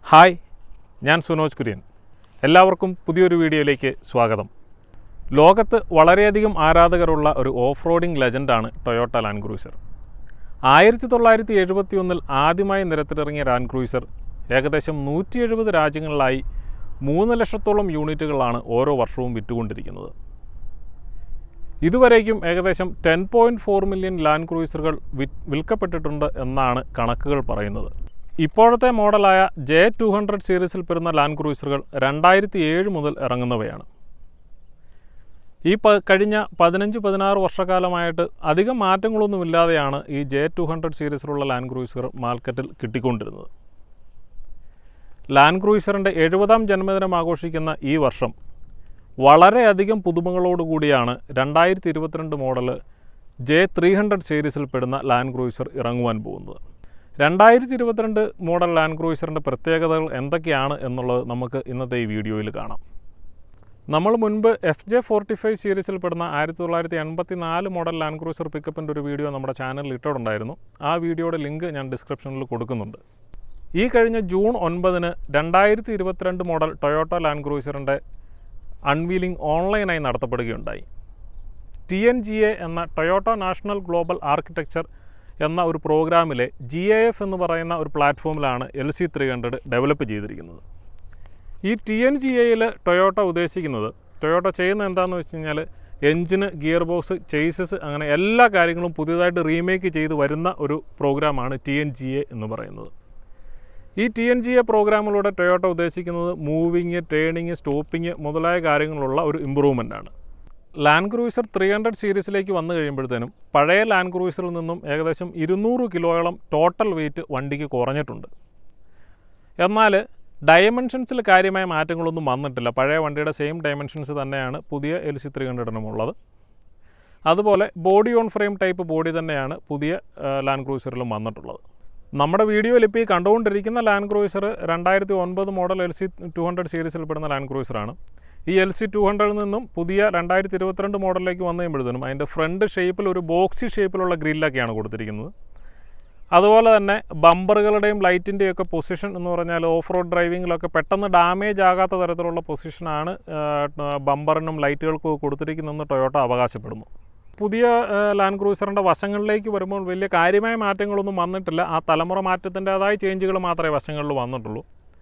hi ഞാൻ സുനോജ് കുര്യൻ എല്ലാവർക്കും പുതിയൊരു വീഡിയോയിലേക്ക് സ്വാഗതം ലോകത്ത് വളരെയധികം ആരാധകരുള്ള ഒരു ഓഫ് റോഡിംഗ് ലെജൻഡാണ് ടൊയോട്ട ലാൻഡ് ക്രൂസർ ആയിരത്തി തൊള്ളായിരത്തി എഴുപത്തി ഒന്നിൽ ആദ്യമായി നിരത്തിലിറങ്ങിയ ലാൻഡ് ക്രൂസർ ഏകദേശം നൂറ്റി എഴുപത് രാജ്യങ്ങളിലായി മൂന്ന് ലക്ഷത്തോളം യൂണിറ്റുകളാണ് ഓരോ വർഷവും വിറ്റുകൊണ്ടിരിക്കുന്നത് ഇതുവരേക്കും ഏകദേശം ten point four million land ക്രൂയിസറുകൾ വി വിൽക്കപ്പെട്ടിട്ടുണ്ട് എന്നാണ് കണക്കുകൾ പറയുന്നത് ഇപ്പോഴത്തെ മോഡലായ ജെ ടു ഹൺഡ്രഡ് സീരീസിൽ പെടുന്ന ലാൻഡ് ക്രൂയിസറുകൾ രണ്ടായിരത്തി ഏഴ് മുതൽ ഇറങ്ങുന്നവയാണ് ഈ പ കഴിഞ്ഞ പതിനഞ്ച് പതിനാറ് വർഷക്കാലമായിട്ട് അധികം മാറ്റങ്ങളൊന്നുമില്ലാതെയാണ് ഈ ജെ ടു ഹൺഡ്രഡ് സീരീസിലുള്ള ലാൻഡ് ക്രൂയിസർ മാർക്കറ്റിൽ കിട്ടിക്കൊണ്ടിരുന്നത് ലാൻഡ് ക്രൂയിസറിൻ്റെ എഴുപതാം ജന്മദിനം ആഘോഷിക്കുന്ന ഈ വർഷം വളരെയധികം പുതുമകളോടുകൂടിയാണ് രണ്ടായിരത്തി ഇരുപത്തിരണ്ട് മോഡൽ ജെ ത്രീ ഹൺഡ്രഡ് സീരീസിൽ പെടുന്ന ലാൻഡ് ക്രൂയിസർ ഇറങ്ങുവാൻ പോകുന്നത് രണ്ടായിരത്തി ഇരുപത്തിരണ്ട് മോഡൽ ലാൻഡ് ക്രൂയിസറിൻ്റെ പ്രത്യേകതകൾ എന്തൊക്കെയാണ് എന്നുള്ളത് നമുക്ക് ഇന്നത്തെ ഈ വീഡിയോയിൽ കാണാം നമ്മൾ മുൻപ് എഫ് ജെ ഫോർട്ടി ഫൈവ് സീരീസിൽ പെടുന്ന ആയിരത്തി തൊള്ളായിരത്തി എൺപത്തി നാല് മോഡൽ ലാൻഡ് ക്രൂസർ പിക്കപ്പിൻ്റെ ഒരു വീഡിയോ നമ്മുടെ ചാനലിൽ ഇട്ടിട്ടുണ്ടായിരുന്നു ആ വീഡിയോയുടെ ലിങ്ക് ഞാൻ ഡിസ്ക്രിപ്ഷനിൽ കൊടുക്കുന്നുണ്ട് ഈ കഴിഞ്ഞ ജൂൺ ഒൻപതിന് രണ്ടായിരത്തി ഇരുപത്തിരണ്ട് മോഡൽ ടൊയോട്ട ലാൻഡ് ക്രൂസറിൻ്റെ അൺവീലിംഗ് ഓൺലൈനായി നടത്തപ്പെടുകയുണ്ടായി ടി എൻ ജി എ എന്ന ടൊയോട്ട നാഷണൽ ഗ്ലോബൽ ആർക്കിടെക്ചർ എന്ന ഒരു പ്രോഗ്രാമിലെ ജി എ എഫ് എന്ന് പറയുന്ന ഒരു പ്ലാറ്റ്ഫോമിലാണ് L C three hundred develop ചെയ്തിരിക്കുന്നത് ഈ ടി എൻ ജി എയിൽ ടൊയോട്ട ഉദ്ദേശിക്കുന്നത് ടൊയോട്ട ചെയ്യുന്നത് എന്താണെന്ന് വെച്ച് കഴിഞ്ഞാൽ എഞ്ചിന് ഗിയർ ബോക്സ് ചേസസ് അങ്ങനെ എല്ലാ കാര്യങ്ങളും പുതിയതായിട്ട് റീമേക്ക് ചെയ്ത് വരുന്ന ഒരു പ്രോഗ്രാമാണ് ടി എൻ ജി എ എന്ന് പറയുന്നത് ഈ ടി എൻ ജി എ പ്രോഗ്രാമിലൂടെ ടൊയോട്ട ഉദ്ദേശിക്കുന്നത് മൂവിങ് ടേണിങ് സ്റ്റോപ്പിങ് മുതലായ കാര്യങ്ങളുള്ള ഒരു ഇമ്പ്രൂവ്മെൻ്റ് ആണ് ലാൻഡ് ക്രൂയിസർ ത്രീ ഹൺഡ്രഡ് സീരീസിലേക്ക് വന്നു കഴിയുമ്പോഴത്തേനും പഴയ ലാൻഡ് ക്രൂയിസറിൽ നിന്നും ഏകദേശം ഇരുന്നൂറ് കിലോയോളം ടോട്ടൽ വെയിറ്റ് വണ്ടിക്ക് കുറഞ്ഞിട്ടുണ്ട് എന്നാൽ ഡയമെൻഷൻസിൽ കാര്യമായ മാറ്റങ്ങളൊന്നും വന്നിട്ടില്ല പഴയ വണ്ടിയുടെ സെയിം ഡയമെൻഷൻസ് തന്നെയാണ് പുതിയ എൽ സി ത്രീ ഹൺഡ്രഡിനും ഉള്ളത് അതുപോലെ body on frame type body തന്നെയാണ് പുതിയ ലാൻഡ് ക്രൂയിസറിലും വന്നിട്ടുള്ളത് നമ്മുടെ വീഡിയോയിൽ ഇപ്പോൾ ഈ കണ്ടുകൊണ്ടിരിക്കുന്ന ലാൻഡ് ക്രൂയിസർ രണ്ടായിരത്തി ഒൻപത് model L C two hundred സീരീസിൽ പെടുന്ന ലാൻഡ് ക്രൂയിസറാണ് ഈ എൽ സി ടു ഹൺഡ്രഡിൽ നിന്നും പുതിയ രണ്ടായിരത്തി ഇരുപത്തിരണ്ട് മോഡലിലേക്ക് വന്നു കഴിയുമ്പോഴത്തേനും അതിൻ്റെ ഫ്രണ്ട് ഷേപ്പിൽ ഒരു ബോക്സി ഷേപ്പിലുള്ള ഗ്രില്ലൊക്കെയാണ് കൊടുത്തിരിക്കുന്നത് അതുപോലെ തന്നെ ബമ്പറുകളുടെയും ലൈറ്റിൻ്റെയും ഒക്കെ പൊസിഷൻ എന്ന് പറഞ്ഞാൽ ഓഫ് റോഡ് ഡ്രൈവിങ്ങിലൊക്കെ പെട്ടെന്ന് ഡാമേജ് ആകാത്ത തരത്തിലുള്ള പൊസിഷനാണ് ബമ്പറിനും ലൈറ്റുകൾക്കും കൊടുത്തിരിക്കുന്നതെന്ന് ടൊയോട്ട അവകാശപ്പെടുന്നു പുതിയ ലാൻഡ് ക്രൂസറിൻ്റെ വശങ്ങളിലേക്ക് വരുമ്പോൾ വലിയ കാര്യമായ മാറ്റങ്ങളൊന്നും വന്നിട്ടില്ല ആ തലമുറ മാറ്റത്തിൻ്റെതായ ചേഞ്ചുകൾ മാത്രമേ വശങ്ങളിൽ വന്നിട്ടുള്ളൂ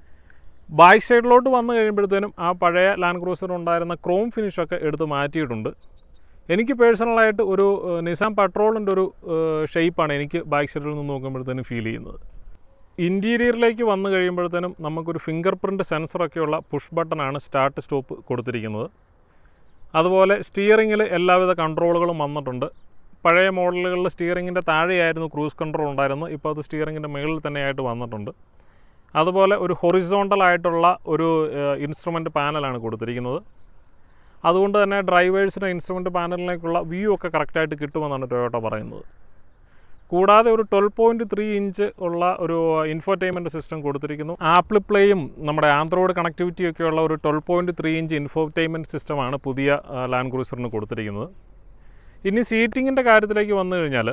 ബാക്ക് സൈഡിലോട്ട് വന്നു കഴിയുമ്പോഴത്തേനും ആ പഴയ ലാൻഡ് ക്രൂസർ ഉണ്ടായിരുന്ന ക്രോം ഫിനിഷൊക്കെ എടുത്ത് മാറ്റിയിട്ടുണ്ട് എനിക്ക് പേഴ്സണലായിട്ട് ഒരു നിസാം പട്രോളിൻ്റെ ഒരു ഷേപ്പാണ് എനിക്ക് ബാക്ക് സൈഡിൽ നിന്ന് നോക്കുമ്പോഴത്തേനും ഫീൽ ചെയ്യുന്നത് ഇൻറ്റീരിയറിലേക്ക് വന്നു കഴിയുമ്പോഴത്തേനും നമുക്കൊരു ഫിംഗർ പ്രിൻറ്റ് സെൻസറൊക്കെയുള്ള പുഷ് ബട്ടണാണ് സ്റ്റാർട്ട് സ്റ്റോപ്പ് കൊടുത്തിരിക്കുന്നത് അതുപോലെ സ്റ്റിയറിങ്ങിൽ എല്ലാവിധ കൺട്രോളുകളും വന്നിട്ടുണ്ട് പഴയ മോഡലുകളിൽ സ്റ്റിയറിങ്ങിൻ്റെ താഴെയായിരുന്നു ക്രൂസ് കൺട്രോൾ ഉണ്ടായിരുന്നത് ഇപ്പോൾ അത് സ്റ്റിയറിങ്ങിൻ്റെ മുകളിൽ തന്നെയായിട്ട് വന്നിട്ടുണ്ട് അതുപോലെ ഒരു ഹൊറിസോണ്ടൽ ആയിട്ടുള്ള ഒരു ഇൻസ്ട്രുമെൻറ്റ് പാനലാണ് കൊടുത്തിരിക്കുന്നത് അതുകൊണ്ട് തന്നെ ഡ്രൈവേഴ്സിൻ്റെ ഇൻസ്ട്രുമെൻറ്റ് പാനലിലേക്കുള്ള വ്യൂ ഒക്കെ കറക്റ്റായിട്ട് കിട്ടുമെന്നാണ് ടൊയോട്ട പറയുന്നത് കൂടാതെ ഒരു ട്വൽവ് പോയിൻറ്റ് ത്രീ ഇഞ്ച് ഉള്ള ഒരു ഇൻഫോർടൈൻമെൻറ്റ് സിസ്റ്റം കൊടുത്തിരിക്കുന്നു ആപ്പിൾ പ്ലേയും നമ്മുടെ ആൻഡ്രോയിഡ് കണക്ടിവിറ്റിയും ഒക്കെയുള്ള ഒരു twelve point three inch infotainment സിസ്റ്റമാണ് പുതിയ ലാൻഡ് ക്രൂസറിന് കൊടുത്തിരിക്കുന്നത് ഇനി സീറ്റിങ്ങിൻ്റെ കാര്യത്തിലേക്ക് വന്നു കഴിഞ്ഞാൽ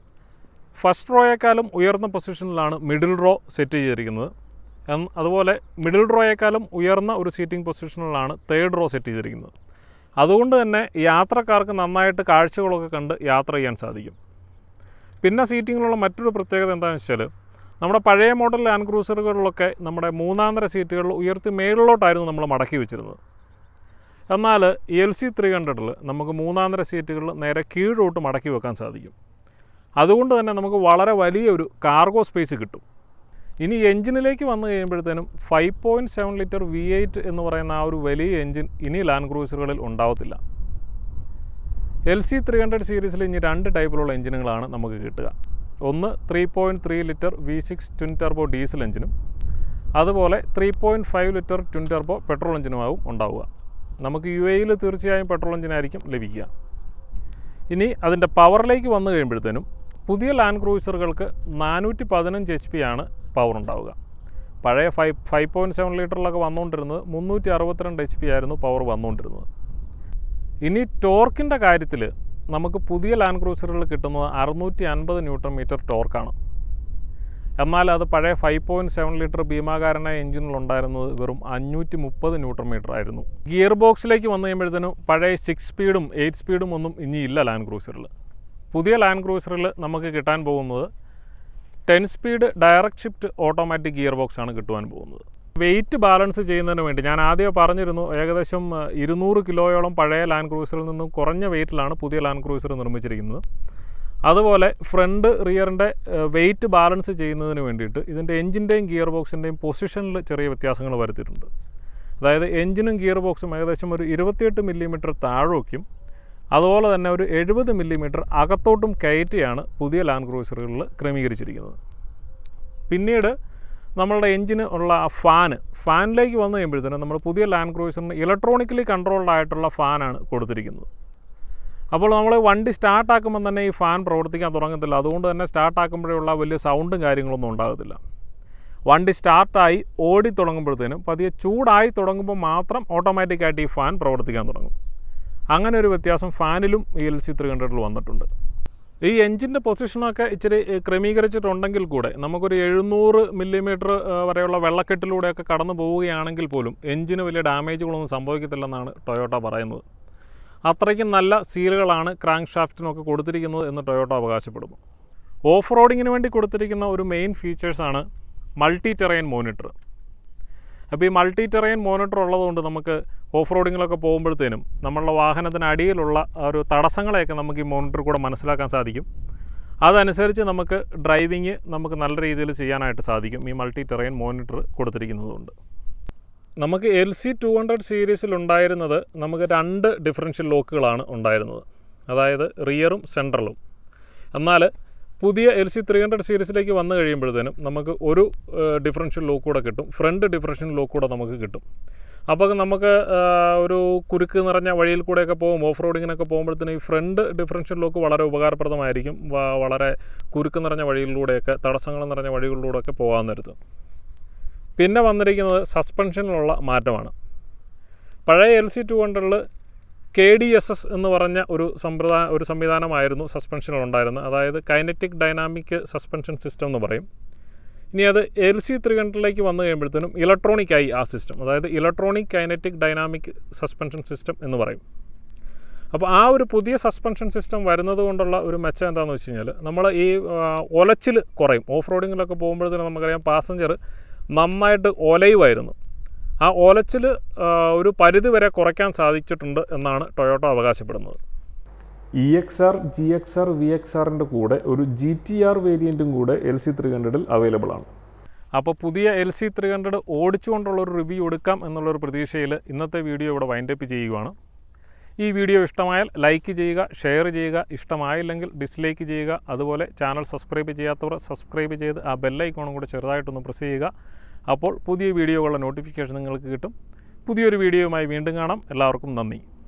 ഫസ്റ്റ് റോയേക്കാളും ഉയർന്ന പൊസിഷനിലാണ് മിഡിൽ റോ സെറ്റ് ചെയ്തിരിക്കുന്നത് അതുപോലെ മിഡിൽ റോയേക്കാളും ഉയർന്ന ഒരു സീറ്റിംഗ് പൊസിഷനിലാണ് തേർഡ് റോ സെറ്റ് ചെയ്തിരിക്കുന്നത് അതുകൊണ്ട് തന്നെ യാത്രക്കാർക്ക് നന്നായിട്ട് കാഴ്ചകളൊക്കെ കണ്ട് യാത്ര ചെയ്യാൻ സാധിക്കും പിന്നെ സീറ്റിങ്ങിലുള്ള മറ്റൊരു പ്രത്യേകത എന്താണെന്ന് വെച്ചാൽ നമ്മുടെ പഴയ മോഡൽ ലാൻഡ് ക്രൂസറുകളിലൊക്കെ നമ്മുടെ മൂന്നാന്തര സീറ്റുകളിൽ ഉയർത്തി മേളിലോട്ടായിരുന്നു നമ്മൾ മടക്കി വെച്ചിരുന്നത് എന്നാൽ എൽ സി ത്രീ ഹൺഡ്രഡിൽ നമുക്ക് മൂന്നാന്തര സീറ്റുകളിൽ നേരെ കീഴോട്ട് മടക്കി വെക്കാൻ സാധിക്കും അതുകൊണ്ട് തന്നെ നമുക്ക് വളരെ വലിയൊരു കാർഗോ സ്പേസ് കിട്ടും ഇനി എഞ്ചിനിലേക്ക് വന്നു കഴിയുമ്പോഴത്തേനും five point seven litre V eight എന്ന് പറയുന്ന ആ ഒരു വലിയ എഞ്ചിൻ ഇനി ലാൻഡ് ക്രൂസറുകളിൽ ഉണ്ടാവത്തില്ല എൽ സി ത്രീ ഹൺഡ്രഡ് സീരീസിൽ ഇനി രണ്ട് ടൈപ്പിലുള്ള എഞ്ചിനുകളാണ് നമുക്ക് കിട്ടുക ഒന്ന് three point three litre V six twin turbo diesel എഞ്ചിനും അതുപോലെ three point five litre twin turbo petrol എഞ്ചിനുമാവും ഉണ്ടാവുക നമുക്ക് യു എയിൽ തീർച്ചയായും പെട്രോൾ എഞ്ചിനായിരിക്കും ലഭിക്കുക ഇനി അതിൻ്റെ പവറിലേക്ക് വന്നു കഴിയുമ്പോഴത്തേനും പുതിയ ലാൻഡ് ക്രൂസറുകൾക്ക് നാനൂറ്റി പതിനഞ്ച് എച്ച് പി ആണ് പവർ ഉണ്ടാവുക പഴയ ഫൈവ് ഫൈവ് പോയിൻറ്റ് സെവൻ ലിറ്ററിലൊക്കെ വന്നുകൊണ്ടിരുന്നത് മുന്നൂറ്റി അറുപത്തിരണ്ട് എച്ച് പി ആയിരുന്നു പവർ വന്നുകൊണ്ടിരുന്നത് ഇനി ടോർക്കിൻ്റെ കാര്യത്തിൽ നമുക്ക് പുതിയ ലാൻഡ് ക്രൂസറുകൾ കിട്ടുന്നത് അറുന്നൂറ്റി അൻപത് ന്യൂട്ടൺ മീറ്റർ ടോർക്കാണ് എന്നാൽ അത് പഴയ ഫൈവ് പോയിൻറ്റ് സെവൻ ലിറ്റർ ഭീമാകാരനായ എഞ്ചിനിലുണ്ടായിരുന്നത് വെറും അഞ്ഞൂറ്റി മുപ്പത് ന്യൂട്രൺ മീറ്റർ ആയിരുന്നു ഗിയർ ബോക്സിലേക്ക് വന്നു കഴിയുമ്പോഴത്തേനും പഴയ സിക്സ് സ്പീഡും എയ്റ്റ് സ്പീഡും ഒന്നും ഇനിയില്ല ലാൻഡ് ക്രൂസറിൽ പുതിയ ലാൻഡ് ക്രൂസറിൽ നമുക്ക് കിട്ടാൻ പോകുന്നത് ten speed direct shift automatic gear box ആണ് കിട്ടുവാൻ പോകുന്നത് വെയിറ്റ് ബാലൻസ് ചെയ്യുന്നതിന് വേണ്ടി ഞാൻ ആദ്യം പറഞ്ഞിരുന്നു ഏകദേശം അഹ്, ഇരുന്നൂറ് കിലോയോളം പഴയ ലാൻഡ് ക്രൂസറിൽ നിന്നും കുറഞ്ഞ വെയിറ്റിലാണ് പുതിയ ലാൻഡ് ക്രൂസർ നിർമ്മിച്ചിരിക്കുന്നത് അതുപോലെ ഫ്രണ്ട് റിയറിൻ്റെ വെയിറ്റ് ബാലൻസ് ചെയ്യുന്നതിന് വേണ്ടിയിട്ട് ഇതിൻ്റെ എഞ്ചിൻ്റെയും ഗിയർ ബോക്സിൻ്റെയും പൊസിഷനിൽ ചെറിയ വ്യത്യാസങ്ങൾ വരുത്തിയിട്ടുണ്ട് അതായത് എഞ്ചിനും ഗിയർ ബോക്സും ഏകദേശം ഒരു ഇരുപത്തിയെട്ട് മില്ലിമീറ്റർ താഴോക്കും അതുപോലെ തന്നെ ഒരു എഴുപത് മില്ലിമീറ്റർ അകത്തോട്ടും കയറ്റിയാണ് പുതിയ ലാൻഡ് ക്രൂസറുകളിൽ ക്രമീകരിച്ചിരിക്കുന്നത് പിന്നീട് നമ്മളുടെ എഞ്ചിന് ഉള്ള ആ ഫാന് ഫാനിലേക്ക് വന്നു കഴിയുമ്പോഴത്തേനും നമ്മൾ പുതിയ ലാൻഡ് ക്രൂസറിന് ഇലക്ട്രോണിക്കലി കൺട്രോൾഡ് ആയിട്ടുള്ള ഫാനാണ് കൊടുത്തിരിക്കുന്നത് അപ്പോൾ നമ്മൾ വണ്ടി സ്റ്റാർട്ടാക്കുമ്പോൾ തന്നെ ഈ ഫാൻ പ്രവർത്തിക്കാൻ തുടങ്ങത്തില്ല അതുകൊണ്ട് തന്നെ സ്റ്റാർട്ടാക്കുമ്പോഴുള്ള വലിയ സൗണ്ടും കാര്യങ്ങളൊന്നും ഉണ്ടാകത്തില്ല വണ്ടി സ്റ്റാർട്ടായി ഓടി തുടങ്ങുമ്പോഴത്തേനും പതിയെ ചൂടായി തുടങ്ങുമ്പോൾ മാത്രം ഓട്ടോമാറ്റിക്കായിട്ട് ഈ ഫാൻ പ്രവർത്തിക്കാൻ തുടങ്ങും അങ്ങനെ ഒരു വ്യത്യാസം ഫാനിലും ഈ എൽ സി ത്രീ ഹൺഡ്രഡിൽ വന്നിട്ടുണ്ട് ഈ എഞ്ചിൻ്റെ പൊസിഷനൊക്കെ ഇച്ചിരി ഏഹ്, ക്രമീകരിച്ചിട്ടുണ്ടെങ്കിൽ കൂടെ നമുക്കൊരു എഴുന്നൂറ് മില്ലിമീറ്റർ വരെയുള്ള വെള്ളക്കെട്ടിലൂടെയൊക്കെ കടന്നു പോവുകയാണെങ്കിൽ പോലും എഞ്ചിന് വലിയ ഡാമേജുകളൊന്നും സംഭവിക്കത്തില്ലെന്നാണ് ടൊയോട്ട പറയുന്നത് അത്രയ്ക്കും നല്ല സീലുകളാണ് ക്രാങ്ക് ഷാഫ്റ്റിനൊക്കെ കൊടുത്തിരിക്കുന്നത് എന്ന് ടൊയോട്ട അവകാശപ്പെടുന്നു ഓഫ് റോഡിങ്ങിന് വേണ്ടി കൊടുത്തിരിക്കുന്ന ഒരു മെയിൻ ഫീച്ചേഴ്സാണ് മൾട്ടി ടെറൈൻ മോണിറ്റർ അപ്പോൾ ഈ മൾട്ടി ടെറൈൻ മോണിറ്റർ ഉള്ളതുകൊണ്ട് നമുക്ക് ഓഫ് റോഡിങ്ങിലൊക്കെ പോകുമ്പോഴത്തേനും നമ്മളുടെ വാഹനത്തിന് അടിയിലുള്ള ആ ഒരു തടസ്സങ്ങളെയൊക്കെ നമുക്ക് ഈ മോണിറ്റർ കൂടെ മനസ്സിലാക്കാൻ സാധിക്കും അതനുസരിച്ച് നമുക്ക് ഡ്രൈവിങ് നമുക്ക് നല്ല രീതിയിൽ ചെയ്യാനായിട്ട് സാധിക്കും ഈ മൾട്ടി ടെറൈൻ മോണിറ്റർ കൊടുത്തിരിക്കുന്നതുകൊണ്ട് നമുക്ക് എൽ സി ടു ഹൺഡ്രഡ് സീരീസിൽ ഉണ്ടായിരുന്നത് നമുക്ക് രണ്ട് ഡിഫറൻഷ്യൽ ലോക്കുകളാണ് ഉണ്ടായിരുന്നത് അതായത് റിയറും സെൻട്രലും എന്നാൽ പുതിയ എൽ സി ത്രീ ഹൺഡ്രഡ് സീരീസിലേക്ക് വന്നു കഴിയുമ്പോഴത്തേനും നമുക്ക് ഒരു ഡിഫറൻഷ്യൽ ലോക്ക് കൂടെ കിട്ടും ഫ്രണ്ട് ഡിഫറൻഷ്യൽ ലോക്ക് കൂടെ നമുക്ക് കിട്ടും അപ്പോൾ നമുക്ക് ആ, ഒരു കുരുക്ക് നിറഞ്ഞ വഴിയിൽ കൂടെയൊക്കെ പോകും ഓഫ് റോഡിങ്ങിനൊക്കെ പോകുമ്പോഴത്തേനും ഈ ഫ്രണ്ട് ഡിഫറൻഷ്യൽ ലോക്ക് വളരെ ഉപകാരപ്രദമായിരിക്കും വ- വളരെ കുരുക്ക് നിറഞ്ഞ വഴികളിലൂടെയൊക്കെ തടസ്സങ്ങൾ നിറഞ്ഞ വഴികളിലൂടെയൊക്കെ പോകാൻ നേരത്ത് പിന്നെ വന്നിരിക്കുന്നത് സസ്പെൻഷനിലുള്ള മാറ്റമാണ് പഴയ എൽ സി ടു ഹൺഡ്രഡിൽ കെ ഡി എസ് എസ് എന്ന് പറഞ്ഞ ഒരു സമ്പ്രദായ ഒരു സംവിധാനമായിരുന്നു സസ്പെൻഷനിൽ ഉണ്ടായിരുന്നത് അതായത് കൈനറ്റിക് ഡൈനാമിക് സസ്പെൻഷൻ സിസ്റ്റം എന്ന് പറയും ഇനി അത് എൽ സി ത്രീ ഹൺഡ്രഡിലേക്ക് വന്നു കഴിയുമ്പോഴത്തേനും ഇലക്ട്രോണിക് ആയി ആ സിസ്റ്റം അതായത് electronic kinetic dynamic suspension system എന്ന് പറയും അപ്പോൾ ആ ഒരു പുതിയ സസ്പെൻഷൻ സിസ്റ്റം വരുന്നത് കൊണ്ടുള്ള ഒരു മെച്ചം എന്താണെന്ന് വെച്ച് കഴിഞ്ഞാൽ നമ്മൾ ഈ ഒലച്ചിൽ കുറയും ഓഫ് റോഡിങ്ങിലൊക്കെ പോകുമ്പോഴത്തേനും നമുക്കറിയാം പാസഞ്ചർ നന്നായിട്ട് ഒലയുമായിരുന്നു ആ ഒലച്ചിൽ ഒരു പരിധി വരെ കുറയ്ക്കാൻ സാധിച്ചിട്ടുണ്ട് എന്നാണ് ടൊയോട്ട അവകാശപ്പെടുന്നത് E X R G X R V X ആറിൻ്റെ കൂടെ ഒരു ജി ടി ആർ വേരിയൻറ്റും കൂടെ എൽ സി ത്രീ ഹൺഡ്രഡിൽ അവൈലബിൾ ആണ് അപ്പോൾ പുതിയ എൽ സി ത്രീ ഹൺഡ്രഡ് ഓടിച്ചുകൊണ്ടുള്ള ഒരു റിവ്യൂ എടുക്കാം എന്നുള്ളൊരു പ്രതീക്ഷയിൽ ഇന്നത്തെ വീഡിയോ ഇവിടെ വൈൻഡപ്പ് ചെയ്യുകയാണ് ഈ വീഡിയോ ഇഷ്ടമായാൽ ലൈക്ക് ചെയ്യുക ഷെയർ ചെയ്യുക ഇഷ്ടമായില്ലെങ്കിൽ ഡിസ്ലൈക്ക് ചെയ്യുക അതുപോലെ ചാനൽ സബ്സ്ക്രൈബ് ചെയ്യാത്തവർ സബ്സ്ക്രൈബ് ചെയ്ത് ആ ബെല്ലൈക്കോണും കൂടെ ചെറുതായിട്ടൊന്ന് പ്രസ് ചെയ്യുക അപ്പോൾ പുതിയ വീഡിയോകളുടെ നോട്ടിഫിക്കേഷൻ നിങ്ങൾക്ക് കിട്ടും പുതിയൊരു വീഡിയോയുമായി വീണ്ടും കാണാം എല്ലാവർക്കും നന്ദി